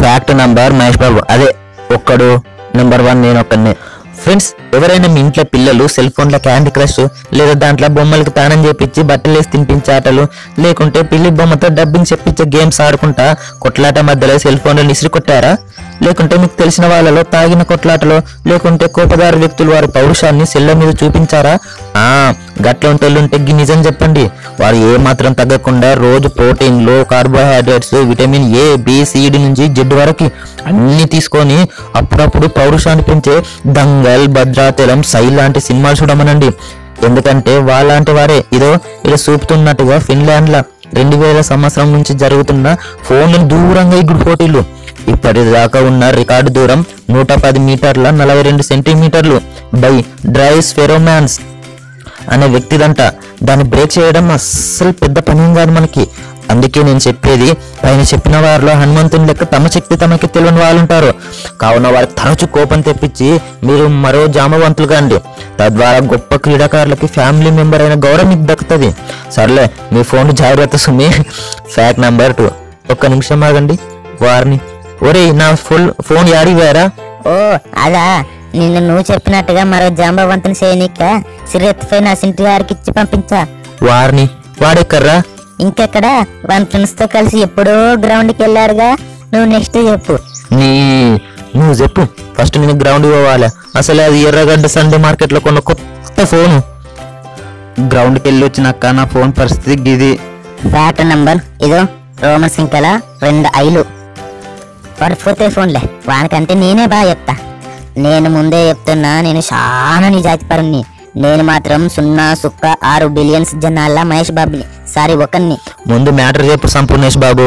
Fact number Mahesh బాబు అదే ఒక్కడు number one నేను ఒక్కనే ఫ్రెండ్స్ ఎవరైనా మీ ఇంట్లో పిల్లలు సెల్ ఫోన్ల క్యాండీ క్రష్ లేదా దాంట్లో బొమ్మలకు తానం చేపించి బట్టలు వేసి తినిపించే ఆటలు లేకుంటే పిల్లి బొమ్మతో డబ్బింగ్ చెప్పించే గేమ్స్ ఆడుకుంటా కొట్లాట మధ్యలో సెల్ ఫోన్లు నిసిరి కొట్టారా లేకుంటే మీకు తెలిసిన వాళ్ళలో తాగిన కొట్లాటలో లేకుంటే కోపదారు వ్యక్తులు వారి పౌరుషాన్ని సెల్ల మీద చూపించారా ఆ గట్ల ఉంటే గి నిజం చెప్పండి వారు ఏ మాత్రం తగ్గకుండా రోజు ప్రోటీన్లు carbohydrates vitamin A B C D నుంచి జెడ్ వరకు అన్ని తీసుకొని అప్పుడప్పుడు పౌరుషాన్ని పెంచే దంగల్ భద్రాచలం సై లాంటి సినిమాలు చూడమనండి ఎందుకంటే వాళ్ళంటి వారే ఇదో ఇలా చూపుతున్నట్టుగా ఫిన్లాండ్ లా రెండు వేల సంవత్సరం నుంచి జరుగుతున్న ఫోన్ దూరంగా ఇప్పుడు పోటీలు ఇప్పటిదాకా ఉన్న రికార్డు దూరం నూట పది మీటర్ల నలభై రెండు సెంటీమీటర్లు బై డ్రైస్ ఫెరోమాన్స్ అనే వ్యక్తిదంట దాన్ని బ్రేక్ చేయడం అస్సలు పెద్ద పని ఏం కాదు మనకి అందుకే నేను చెప్పేది పైన చెప్పిన వారిలో హనుమంతుని లెక్క తమ శక్తి తమకి తెలియని వాళ్ళు ఉంటారు కావున వారికి తరచు కోపం తెప్పించి మీరు మరో జామవంతులుగా అండి తద్వారా గొప్ప క్రీడాకారులకి ఫ్యామిలీ మెంబర్ అయిన గౌరవం మీకు దక్కుతుంది సర్లే మీ ఫోన్ జాగ్రత్త సుమి ఫ్యాక్ట్ నెంబర్ టూ ఒక్క నిమిషం ఆగండి వారిని ఒరేయ్ నా ఫుల్ ఫోన్ యాడివారా ఓ అదా నిన్న నువ్వు చెప్పినట్టుగా మరో జాంబవంతుని చేయనీక సిరెత్తిపై నా సింటి గారికి ఇచ్చి పంపించా వారిని వాడెక్కర్రా ఇంకెక్కడ వన్ ఫ్రెండ్స్ తో కలిసి ఎప్పుడో గ్రౌండ్ కి వెళ్ళాడుగా నువ్వు నెక్స్ట్ చెప్పు నీ నువ్వు చెప్పు ఫస్ట్ నేను గ్రౌండ్ పోవాలి అసలు అది ఎర్రగడ్డ సండే మార్కెట్ లో కొన్న కొత్త ఫోను గ్రౌండ్కి వెళ్ళి వచ్చినాక నా ఫోన్ పరిస్థితి గిది ఫ్యాక్ట్ నంబర్ ఇదో రోమన్ సింకల రెండు ఐలు వాడు పోతే ఫోన్లే వానికంటే నేనే బాగా చెప్తా నేను ముందే చెప్తున్నా నేను చాలా నిజాయితీపరుణ్ణి నేను మాత్రం సున్నా సుక్క ఆరు బిలియన్స్ జనాల మహేష్ బాబుని సారీ ఒకరిని ముందు మ్యాటర్ చెప్పు సంపూర్ణేష్ బాబు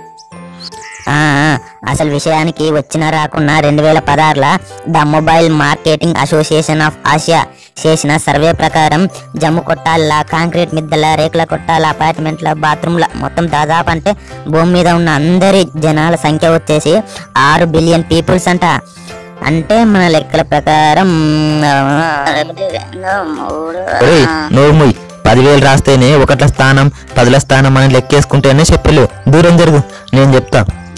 ఆ, ఆ, అసలు విషయానికి వచ్చిన రాకున్నా రెండు వేల పదహారుల the mobile marketing association of Asia చేసిన సర్వే ప్రకారం జమ్ము కొట్టాల కాంక్రీట్ మిద్దల రేకుల కొట్టాల అపార్ట్మెంట్ల బాత్రూమ్ల మొత్తం దాదాపు అంటే భూమి మీద ఉన్న అందరి జనాల సంఖ్య వచ్చేసి ఆరు బిలియన్ పీపుల్స్ అంట అంటే మన లెక్కల ప్రకారం ఒరేయ్ నోరు ముయ్ పదివేలు రాస్తేనే ఒకట్ల స్థానం పదుల స్థానం అని లెక్కేసుకుంటేనే చెప్పలేవు దూరం జరుగు నేను చెప్తా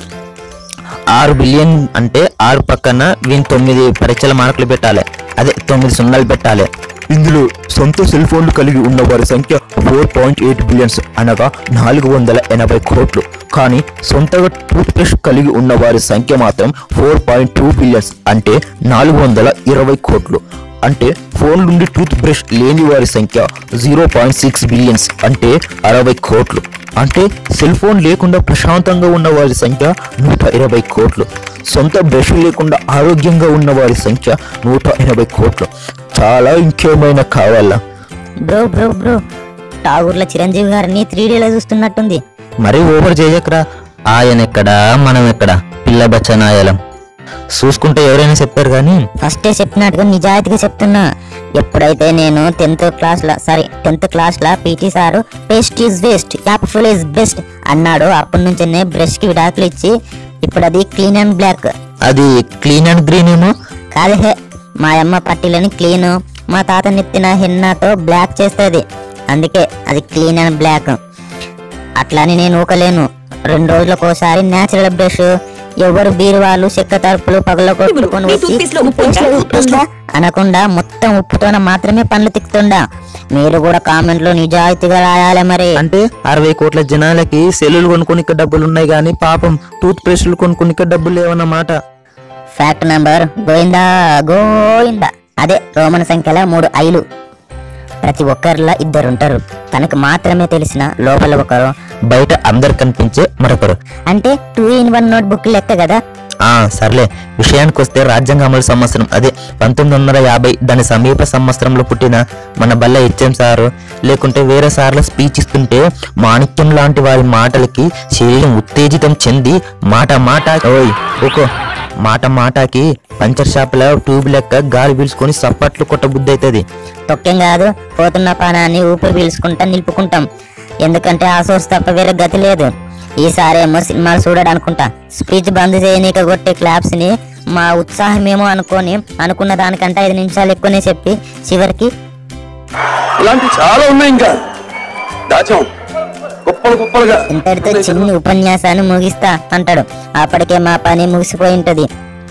ఆరు బిలియన్ అంటే ఆరు పక్కన వీని తొమ్మిది పరీక్షల మార్కులు పెట్టాలి అదే తొమ్మిది సున్నాలు పెట్టాలి ఇందులో సొంత సెల్ ఫోన్లు కలిగి ఉన్న వారి సంఖ్య ఫోర్ పాయింట్ ఎయిట్ బిలియన్స్ అనగా నాలుగు వందల ఎనభై కోట్లు కానీ సొంతగా టూత్ బ్రష్ కలిగి ఉన్న వారి సంఖ్య మాత్రం ఫోర్ పాయింట్ టూ బిలియన్స్ అంటే నాలుగు వందల ఇరవై కోట్లు అంటే ఫోన్ నుండి టూత్ బ్రష్ లేని వారి సంఖ్య జీరో పాయింట్ సిక్స్ బిలియన్స్ అంటే అరవై కోట్లు అంటే సెల్ ఫోన్ లేకుండా ప్రశాంతంగా ఉన్న వారి సంఖ్య నూట ఇరవై కోట్లు సొంత బ్రష్ లేకుండా ఆరోగ్యంగా ఉన్న వారి సంఖ్య నూట ఎనభై కోట్లు చాలా ఇంకేమైనా కావాలా బ్రో బ్రో బ్రో టాగూర్ల చిరంజీవి గారిని త్రీ డీలో చూస్తున్నట్టుంది మరీ ఓవర్ చేయకరా ఆయన ఎక్కడా మనం ఎక్కడా పిల్ల బచ్చనాయలం చూసుకుంటే ఎవరైనా చెప్పారు కానీ ఫస్టే చెప్పినట్టుగా నిజాయితీగా చెప్తున్నా ఎప్పుడైతే నేను టెన్త్ క్లాస్ లా సారీ టెన్త్ క్లాస్ లా PT sir paste is waste apple is best అన్నాడు అప్పటి నుంచి బ్రష్ కి విడాకులు ఇచ్చి ఇప్పుడు అది క్లీన్ అండ్ బ్లాక్ అది క్లీన్ అండ్ గ్రీన్ ఏమో కాదు హే మా అమ్మ పట్టీలని క్లీన్ మా తాత నెత్తిన హెన్నాతో బ్లాక్ చేస్తుంది అందుకే అది క్లీన్ అండ్ బ్లాక్ అట్లాని నేను ఊకలేను రెండు రోజులకు ఒకసారి నేచురల్ బ్రష్ ఎవరు బీరువాళ్ళు చెక్క తలుపులు పగల కొట్టుకొని వచ్చి "ఉప్పేస్తే ఉప్పుందా?" అనకుండా మొత్తం ఉప్పుతోన మాత్రమే పండ్లు తిక్కుతుండా మీరు కూడా కామెంట్ లో నిజాయితీగా రాయాలి మరి అంటే అరవై కోట్ల జనాలకి సెల్లులు కొనుక్కోనిక డబ్బులు ఉన్నాయి కానీ పాపం టూత్ బ్రష్లు కొనుక్కోనిక డబ్బులు లేవన్నమాట ఫ్యాక్ట్ నంబర్ గోయిందా గోయిందా అదే రోమన్ సంఖ్యల మూడు ఐలు ప్రతి ఒక్కరిలా ఇద్దరు ఉంటారు తనకు మాత్రమే తెలిసిన లోపల ఒకరు బయట అందరు కనిపించే మరొకరు అంటే two in one note book కదా ఆ సర్లే విషయానికి వస్తే రాజ్యాంగ అమలు సంవత్సరం అదే పంతొమ్మిది వందల యాభై దాని సమీప సంవత్సరంలో పుట్టిన మన బల్ల హెచ్ఎం సారు లేకుంటే వేరే సార్ల స్పీచ్ ఇస్తుంటే మాణిక్యం లాంటి వారి మాటలకి శరీరం ఉత్తేజితం చెంది మాట మాట ఓయ్ ఓకో మాట మాటకి పంచర్ షాపుల ట్యూబ్ లెక్క గాలి పీల్చుకొని సప్పట్లు కొట్ట బుద్ధి అవుతుంది తొక్కేం కాదు పోతున్న పానాన్ని ఊపిరి పీల్చుకుంటా నిలుపుకుంటాం ఎందుకంటే ఆ సోర్స్ తప్ప వేరే గతి లేదు ఈసారేమో సినిమాలు చూడడం అనుకుంటా స్పీచ్ బంద్ చేయనీక కొట్టే క్లాప్స్ ని మా ఉత్సాహమేమో అనుకొని అనుకున్న దానికంటే ఐదు నిమిషాలు ఎక్కువనే చెప్పి చివరికి ఇలాంటి చాలా ఉన్నాయి ఇంకా దాచాం కుప్పలు కుప్పలుగా ఇంతటితో చిన్ని ఉపన్యాసాన్ని ముగిస్తా అంటాడు అప్పటికే మా పని ముగిసిపోయి ఉంటది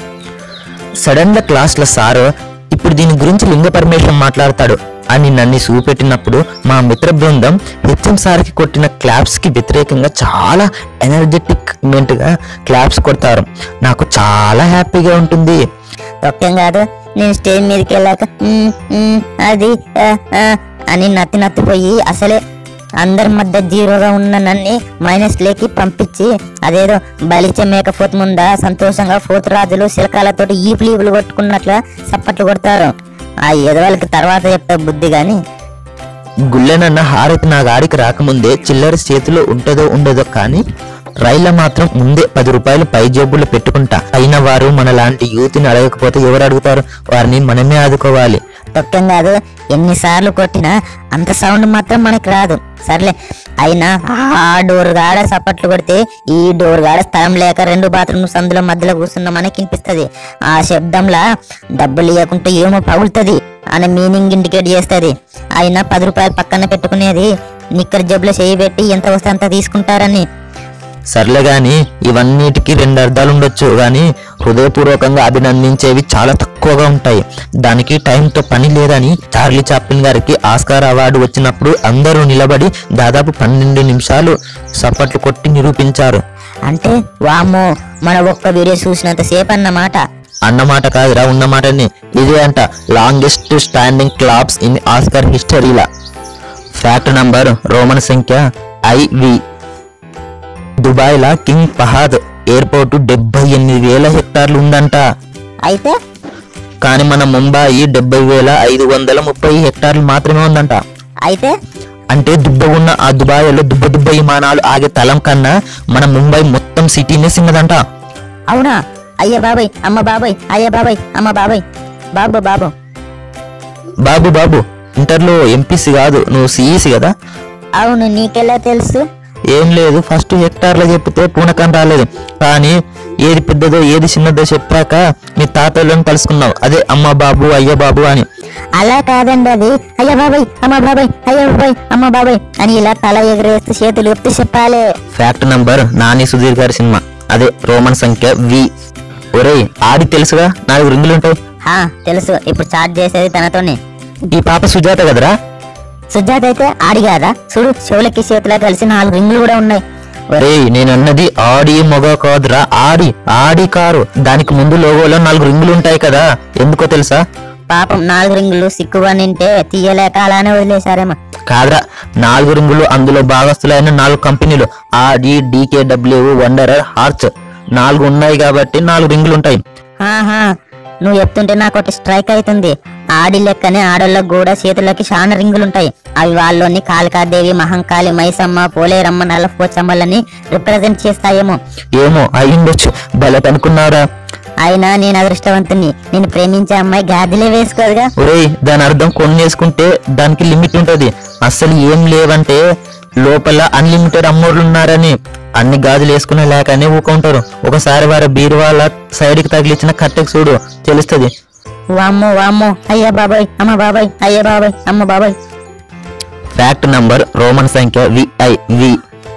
సడన్ గా క్లాస్ లో సారు ఇప్పుడు దీని గురించి లింగ పరమేశ్వరం మాట్లాడతాడు అని నన్ను చూపెట్టినప్పుడు మా మిత్ర బృందం హెచ్ఎం సార్కి కొట్టిన క్లాప్స్ కి వ్యతిరేకంగా చాలా ఎనర్జెటిక్ గా క్లాప్స్ కొడతారు నాకు చాలా హ్యాపీగా ఉంటుంది ఒక్కేం కాదు నేను స్టేజ్ మీదకి వెళ్ళాక "మ్మ్, మ్మ్, అది ఆ, ఆ" అని నత్తి నత్తిపోయి అసలే అందరి మధ్య జీరోగా ఉన్న నన్ను మైనస్ లేకి పంపించి అదేదో బలిచే మేకపోతు ముందా సంతోషంగా పోతు రాజులు శిలకాలతోటి ఈపులు ఈపులు కొట్టుకున్నట్ల చప్పట్లు కొడతారు ఆ ఎదవాళ్ళకి తర్వాత చెప్తా బుద్ధి గాని గుళ్ళెనన్న హారతి నా గాడికి రాకముందే చిల్లర చేతిలో ఉంటుందో ఉండదో కానీ రైళ్ళ మాత్రం ముందే పది రూపాయలు పై జేబుల్లో పెట్టుకుంటా అయిన వారు మన లాంటి యూత్ని అడగకపోతే ఎవరు అడుగుతారు వారిని మనమే ఆదుకోవాలి తొక్కం కాదు ఎన్నిసార్లు కొట్టినా అంత సౌండ్ మాత్రం మనకి రాదు సర్లే అయినా ఆ డోర్ గాడ సపట్లు కొడితే ఈ డోర్ గాడ స్థలం లేక రెండు బాత్రూమ్ సందుల మధ్యలో కూర్చున్న మనకి వినిపిస్తుంది ఆ శబ్దంలా డబ్బులు ఇవ్వకుంటే ఏమో పగులుతుంది అనే మీనింగ్ ఇండికేట్ చేస్తుంది అయినా పది రూపాయలు పక్కన పెట్టుకునేది నిక్కర్ జబ్బులో చేయి పెట్టి ఎంత వస్తే అంత తీసుకుంటారని సర్లే గాని ఇవన్నిటికీ రెండు అర్థాలు ఉండొచ్చు గాని హృదయపూర్వకంగా అభినందించేవి చాలా తక్కువగా ఉంటాయి దానికి టైంతో పని లేదని చార్లీ చాప్లిన్ గారికి ఆస్కార్ అవార్డు వచ్చినప్పుడు అందరూ నిలబడి దాదాపు పన్నెండు నిమిషాలు సపట్లు కొట్టి నిరూపించారు అంటే వామ్మో మన ఒక్క వీడియో చూసినంత సేపు అన్నమాట అన్నమాట కాదురా ఉన్నమాటని ఇదే అంట longest standing claps in Oscar హిస్టరీలా ఫ్యాక్ట్ నంబర్ రోమన్ సంఖ్య ఐవి దుబాయ్లా కింగ్ ఫహాద్ ఎయిర్పోర్టు డెబ్బై ఎనిమిది వేల హెక్టార్లు ఉందంట అయితే కానీ మన ముంబాయి డెబ్బై వేల ఐదు వందల ముప్పై హెక్టార్లు మాత్రమే ఉందంట అయితే అంటే దుబ్బ ఉన్న ఆ దుబాయ్లో దుబ్బ దుబ్బ విమానాలు ఆగే తలం కన్నా మన ముంబై మొత్తం సిటీనే చిన్నదంట అవునా అయ్య బాబాయ్ అమ్మ బాబాయ్ అయ్య బాబాయ్ అమ్మ బాబాయ్ బాబు బాబు బాబు బాబు ఇంటర్లో ఎంపీసీ కాదు నువ్వు సిఈసి కదా అవును నీకెలా తెలుసు ఏం లేదు ఫస్ట్ హెక్టార్లో చెప్తే పూనకం రాలేదు కానీ ఏది పెద్దదో ఏది చిన్నదో చెప్పాక మీ తాతలను కలుసుకున్నావు అదే అమ్మ బాబు అయ్య బాబు అని అలా కాదండి అది అయ్య బాబాయ్ అమ్మ బాబాయ్ అయ్య బాబాయ్ అమ్మ బాబాయ్ అని ఇలా తల ఎగరేస్తూ చేతులు ఎత్తి చెప్పాలి ఫ్యాక్ట్ నంబర్ నాని సుధీర్ గారి సినిమా అదే రోమన్ సంఖ్య వి ఒరేయ్ ఆడి తెలుసుగా నాలుగు రింగులు ఉంటాయి హా తెలుసు ఇప్పుడు చార్జ్ చేసేది తనతోనే ఈ పాప సుజాత కదరా సుజాత అయితే ఆడి కాదా చూడు చెవులకి చేతులకు కలిసి నాలుగు రింగులు కూడా ఉన్నాయి ఒరేయ్ నేను అన్నది ఆడి మొగ కాదురా ఆడి ఆడి కారు దానికి ముందు లోగోలో నాలుగు రింగులు ఉంటాయి కదా ఎందుకో తెలుసా పాపం నాలుగు రింగులు సిక్కుగా నింటే తీయలేక అలానే వదిలేశారేమో కాదురా నాలుగు రింగులు అందులో భాగస్తులైన నాలుగు కంపెనీలు ఆడి డీకేడబ్ల్యూ వండరర్ హార్చ్ నాలుగు ఉన్నాయి కాబట్టి నాలుగు రింగులు ఉంటాయి ఆహా నువ్వు చెప్తుంటే నాకు ఒకటి స్ట్రైక్ అవుతుంది ఆడి లెక్కనే ఆడోళ్ళకు కూడా చేతులకి చాలా రింగులుంటాయి అవి వాళ్ళని కాళికాదేవి మహంకాళి మైసమ్మ పోలేరమ్మ నల్ల పోచమ్మలని రిప్రజెంట్ చేస్తాయేమో ఏమో అయ్యుండొచ్చు భలే కనుక్కున్నారా అయినా నేను అదృష్టవంతుని నేను ప్రేమించే అమ్మాయి గాదిలే వేసుకోదుగా ఒరేయ్ దాని అర్థం కొన్ని వేసుకుంటే దానికి లిమిట్ ఉంటది అసలు ఏం లేవంటే లోపల అన్లిమిటెడ్ అమ్మోర్లు ఉన్నారని అన్ని గాజులు వేసుకునే లేకనే ఊకుంటారు ఒకసారి వారి బీరువాల సైడ్ కి తగిలించిన కట్టెకి చూడు తెలుస్తుంది వామ్మో వామ్మో అయ్యా బాబాయ్ అమ్మ బాబాయ్ అయ్యా బాబాయ్ అమ్మ బాబాయ్ ఫ్యాక్ట్ నంబర్ రోమన్ సంఖ్య విఐ వి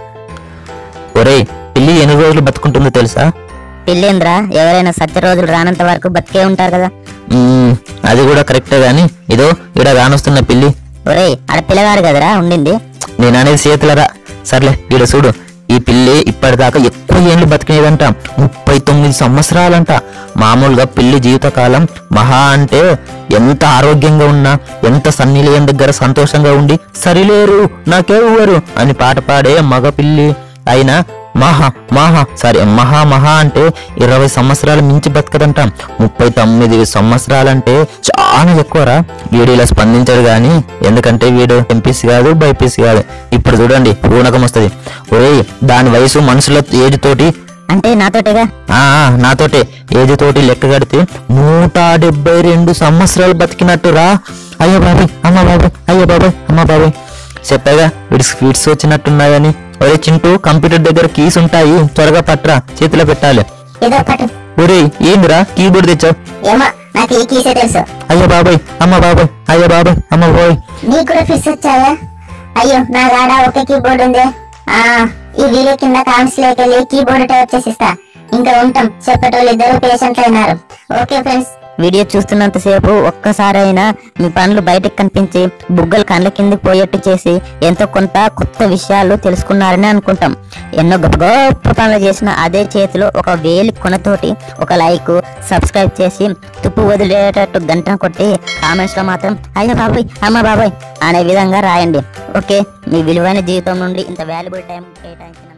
ఒరేయ్ పిల్లి ఎన్ని రోజులు బతుకుంటుందో తెలుసా పెళ్ళేంద్రా ఎవరైనా సత్య రోజులు రానంత వరకు బతికే ఉంటారు కదా మ్మ్, అది కూడా కరెక్టే గాని ఇదో ఇడ రానొస్తున్న పిల్లి ఒరేయ్ ఆడ పిల్లగాడు కదరా ఉండింది నేను అనేది చేతులరా సర్లే ఈడ చూడు ఈ పిల్లి ఇప్పటిదాకా ఎక్కువ ఏళ్ళు బతికినేదంట ముప్పై తొమ్మిది సంవత్సరాలంట మామూలుగా పిల్లి జీవితకాలం మహా అంటే ఎంత ఆరోగ్యంగా ఉన్నా ఎంత సన్నిలయం దగ్గర సంతోషంగా ఉండి సరిలేరు నాకే ఊరు అని పాట పాడే మగ పిల్లి అయినా మహా మహా సారీ మహా మహా అంటే ఇరవై సంవత్సరాలు మించి బతకదంట ముప్పై తొమ్మిది సంవత్సరాలంటే చాలా ఎక్కువరా వీడు ఇలా స్పందించాడు గాని ఎందుకంటే వీడు ఎంపీసీ కాదు బైపీసీ కాదు ఇప్పుడు చూడండి పూనకం వస్తుంది ఒరేయ్ దాని వయసు మనుషుల ఏజ్ తోటి అంటే నాతోటేగా ఆ ఆ, నాతోటే ఏజ్ తోటి లెక్క కడితే నూట డెబ్బై రెండు సంవత్సరాలు బతికినట్టురా అయ్యో బాబాయ్ అమ్మ బాబాయ్ అయ్యో బాబాయ్ అమ్మ బాబాయ్ చెప్పాగా వీడి స్వీట్స్ వచ్చినట్టున్నాయని ఒరే చింటూ కంప్యూటర్ దగ్గర కీస్ ఉంటాయి త్వరగా పట్రా చేతిలో పెట్టాలి ఏదో పట్టు ఒరేయ్ ఏందిరా కీబోర్డ్ తెచ్చావు ఏమో నాకు ఈ కీసే తెలుసు అయ్యో బాబాయ్ అమ్మ బాబాయ్ అయ్యో బాబాయ్ అమ్మ బాబాయ్ నీకు కూడా ఫిక్స్ వచ్చావా అయ్యో నా రాడా ఒకే కీబోర్డ్ ఉంది ఆ ఈ వీడియో కింద కామెంట్స్ లోకి వెళ్ళి కీబోర్డ్ టైప్ చేసిస్తా ఇంకా ఉంటాం చెప్పేటోళ్ళు ఇద్దరు పేషెంట్లు అయినారు ఓకే ఫ్రెండ్స్ వీడియో చూస్తున్నంతసేపు ఒక్కసారైనా మీ పనులు బయటకు కనిపించి బుగ్గలు కండ్ల కిందకి పోయేట్టు చేసి ఎంతో కొంత కొత్త విషయాలు తెలుసుకున్నారని అనుకుంటాం ఎన్నో గొప్ప గొప్ప పనులు చేసిన అదే చేతిలో ఒక వేలి కొనతోటి ఒక లైక్ సబ్స్క్రైబ్ చేసి తుప్పు వదిలేటట్టు గంట కొట్టి కామెంట్స్ లో మాత్రం అయ్యో బాబాయ్ అమ్మ బాబాయ్ అనే విధంగా రాయండి ఓకే మీ విలువైన జీవితం నుండి ఇంత వాల్యుబుల్ టైం కేటాయించిన